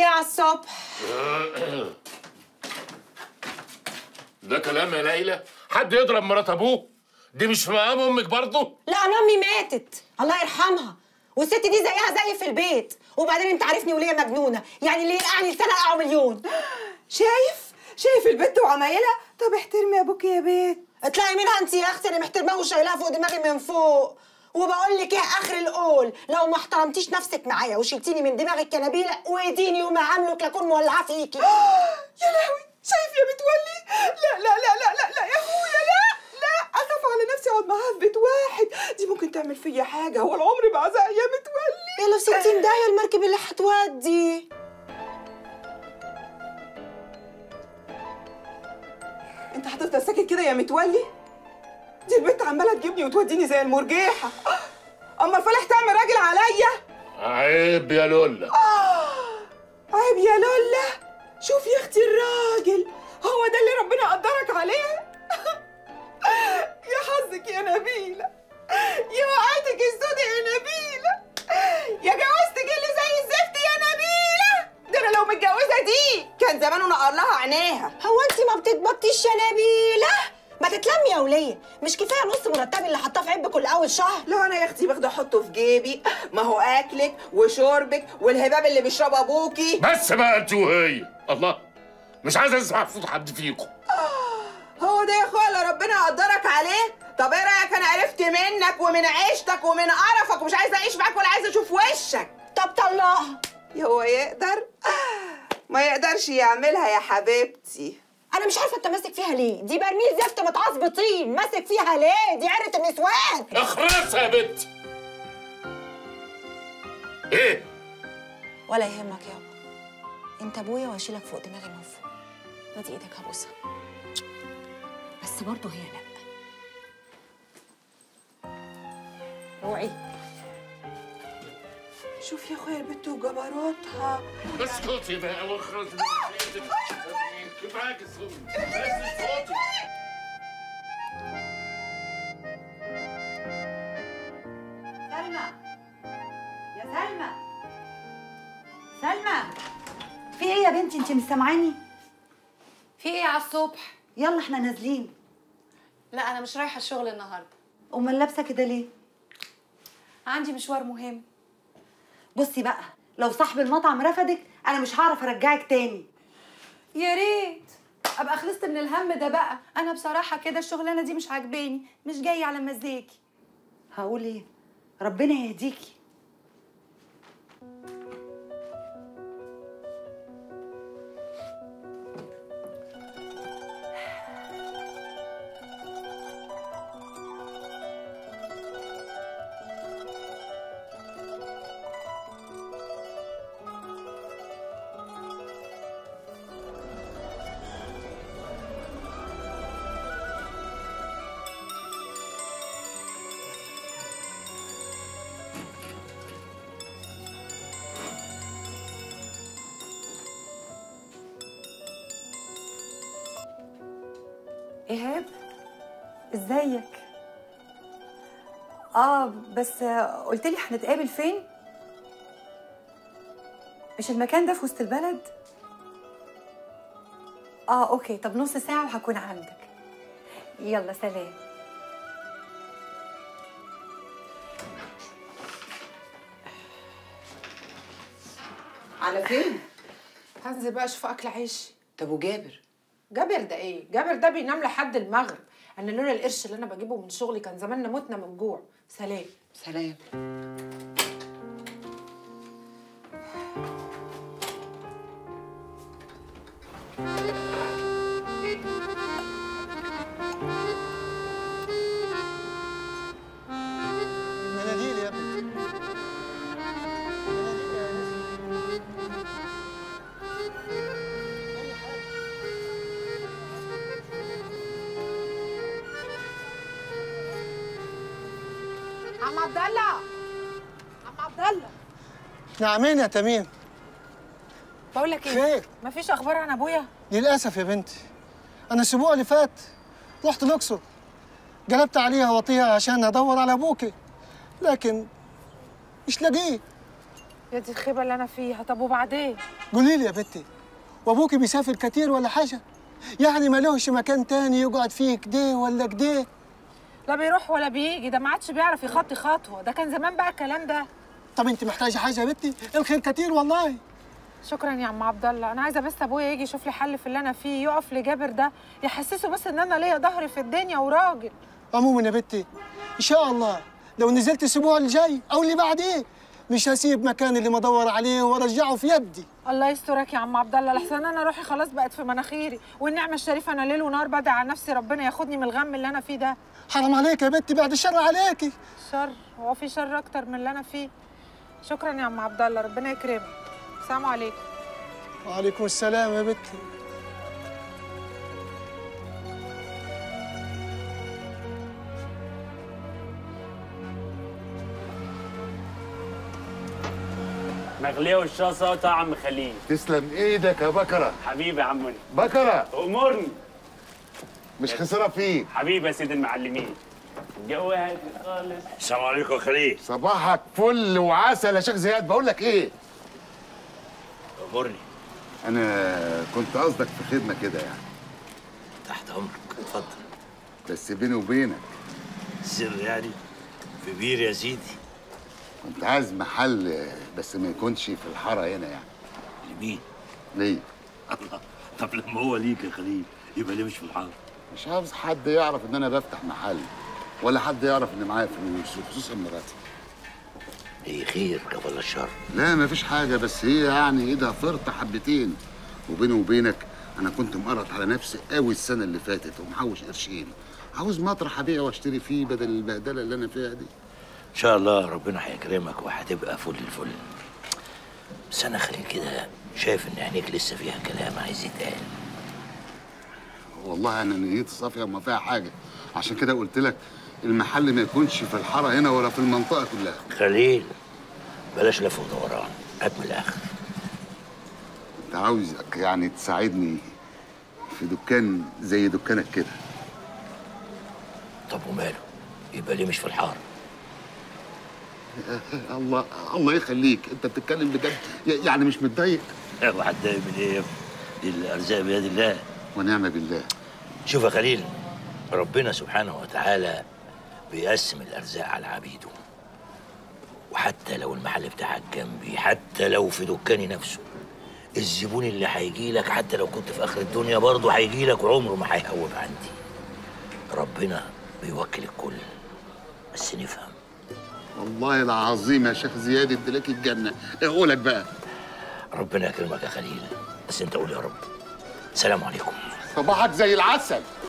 على الصبح ده كلام يا ليلى حد يضرب مرات ابوه دي مش في مقام امك برضه لا انا امي ماتت الله يرحمها والست دي زيها زي في البيت وبعدين انت عارفني وليا مجنونه يعني اللي يلقعني لسنه اقعه مليون شايف شايف البت وعمايلها طب احترمي ابوك يا بيت اطلعي منها انت يا اختي انا محترماها وشايلاها فوق دماغي من فوق وبقول لك ايه اخر القول لو ما احترمتيش نفسك معايا وشلتيني من دماغ الكنابيله واديني وما عاملك لاكون مولعه فيكي يا لهوي شايف يا متولي لا لا لا لا لا لا يا اخويا لا لا اخاف على نفسي اقعد معاها في بيت واحد دي ممكن تعمل فيا حاجه هو العمر بعزق يا متولي يلا في 60 داهيه المركب اللي هتودي انت هتفضل ساكت كده يا متولي دي البت عماله تجيبني وتوديني زي المرجيحه اما الفالح تعمل راجل عليا عيب يا لولا عيب يا لولا شوف يا اختي الراجل هو ده اللي ربنا قدرك عليه يا حظك يا نبيلة يا وقعتك السودة يا نبيلة يا جوازتك اللي زي الزفت يا نبيلة ده انا لو متجوزة دي كان زمانه نقر لها عينيها هو انت ما بتتبطيش يا نبيله ما تتلمي يا وليه مش كفايه نص مرتبي اللي حطاه في عبك كل اول شهر لو انا يا اختي باخده احطه في جيبي ما هو اكلك وشربك والهباب اللي بيشربه ابوكي بس بقى انت وهي الله مش عايز اسمع صوت حد فيكم هو ده يا اخويا اللي ربنا قدرك عليه طب ايه رايك انا عرفت منك ومن عيشتك ومن قرفك ومش عايزه اعيش معاك ولا عايزه اشوف وشك طب طلقها هو يقدر ما يقدرش يعملها يا حبيبتي انا مش عارفه انت ماسك فيها ليه دي برميل زفت متعصب طين ماسك فيها ليه دي عرة النسوان اخرسها يا بنت ايه ولا يهمك يابا انت ابويا وهشيلك فوق دماغي من فوق ادي ايدك هبوسها بس برضه هي لا اوعي شوف يا اخويا البت وجبروتها اسكتي بقى واخرسي كفاك الصوت بس صوتي سلمى يا سلمى سلمى في ايه يا بنتي انت مش سامعاني في ايه على الصبح؟ يلا احنا نازلين لا انا مش رايحه الشغل النهارده امال لابسه كده ليه عندي مشوار مهم بصي بقى لو صاحب المطعم رفضك انا مش هعرف ارجعك تاني يا ريت ابقى خلصت من الهم ده بقى انا بصراحه كده الشغلانه دي مش عاجباني مش جايه على مزاجي هقول ايه ربنا يهديكي ايهاب ازيك اه بس قلت لي هنتقابل فين مش المكان ده في وسط البلد اه اوكي طب نص ساعه وهكون عندك يلا سلام على فين هنزل بقى اشوف اكل عيش طب وجابر جابر ده ايه جابر ده بينام لحد المغرب انا لولا القرش اللي انا بجيبه من شغلي كان زماننا متنا من الجوع سلام سلام مناديل يا ابني مناديل يا ناس اي حاجه عم عبد الله عم عبد الله نعمين يا تميم بقول لك ايه خير مفيش اخبار عن ابويا للاسف يا بنتي انا الاسبوع اللي فات رحت الاقصر قلبت عليها وطيها عشان ادور على ابوكي لكن مش لاقيه يا دي الخيبه اللي انا فيها طب وبعدين قولي لي يا بنتي وابوكي بيسافر كتير ولا حاجه يعني ما لهش مكان تاني يقعد فيه كده ولا كده لا بيروح ولا بيجي ده ما عادش بيعرف يخطي خطوه ده كان زمان بقى الكلام ده طب انت محتاجه حاجه يا بنتي الخير كتير والله شكرا يا عم عبد الله انا عايزه بس ابويا يجي يشوف لي حل في اللي انا فيه يقف لجابر ده يحسسه بس ان انا ليا ظهر في الدنيا وراجل عموما يا بنتي ان شاء الله لو نزلت الاسبوع الجاي او اللي بعديه مش هسيب مكان اللي مدور عليه وارجعه في يدي الله يسترك يا عم عبد الله لحسن انا روحي خلاص بقت في مناخيري والنعمه الشريفه انا ليل ونهار بدعي على نفسي ربنا ياخدني من الغم اللي انا فيه ده حرام عليك يا بنتي بعد الشر عليكي شر هو في شر اكتر من اللي انا فيه شكرا يا عم عبد الله ربنا يكرمك السلام عليكم وعليكم السلام يا بنتي مغليه والشاصه وطع عم خليل تسلم ايدك يا بكره حبيبي يا عموني بكره امرني مش خساره فيك حبيبي يا سيد المعلمين الجو هادي خالص السلام عليكم يا خليل صباحك فل وعسل يا شيخ زياد بقول لك ايه امرني انا كنت قصدك في خدمه كده يعني تحت امرك اتفضل بس بيني وبينك سر يعني في بير يا سيدي كنت عايز محل بس ما يكونش في الحاره هنا يعني لمين؟ ليه الله طب لما هو ليك يا خليل يبقى ليه مش في الحاره؟ مش عاوز حد يعرف ان انا بفتح محل ولا حد يعرف ان معايا فلوس وخصوصا مراتي ايه خير كفل الشر لا مفيش حاجه بس هي يعني ايدها فرطه حبتين وبيني وبينك انا كنت مقرط على نفسي قوي السنه اللي فاتت ومحوش قرشين عاوز مطرح ابيع واشتري فيه بدل البهدله اللي انا فيها دي ان شاء الله ربنا هيكرمك وهتبقى فل الفل بس انا خليل كده شايف ان عينيك لسه فيها كلام عايز يتقال والله انا نيتي صافيه وما فيها حاجه عشان كده قلت لك المحل ما يكونش في الحاره هنا ولا في المنطقه كلها خليل بلاش لف ودوران هات من الاخر انت عاوزك يعني تساعدني في دكان زي دكانك كده طب وماله يبقى ليه مش في الحاره الله الله يخليك انت بتتكلم بجد يعني مش متضايق وهتضايق من ايه يا ابني؟ دي الارزاق بيد الله ونعم بالله شوف يا خليل ربنا سبحانه وتعالى بيقسم الارزاق على عبيده وحتى لو المحل بتاعك جنبي حتى لو في دكاني نفسه الزبون اللي هيجي لك حتى لو كنت في اخر الدنيا برضه هيجي لك وعمره ما هيهوب عندي ربنا بيوكل الكل بس نفهم والله العظيم يا شيخ زياد اديلك الجنه اقولك بقى ربنا يكرمك يا خليل بس انت قول يا رب سلام عليكم صباحك زي العسل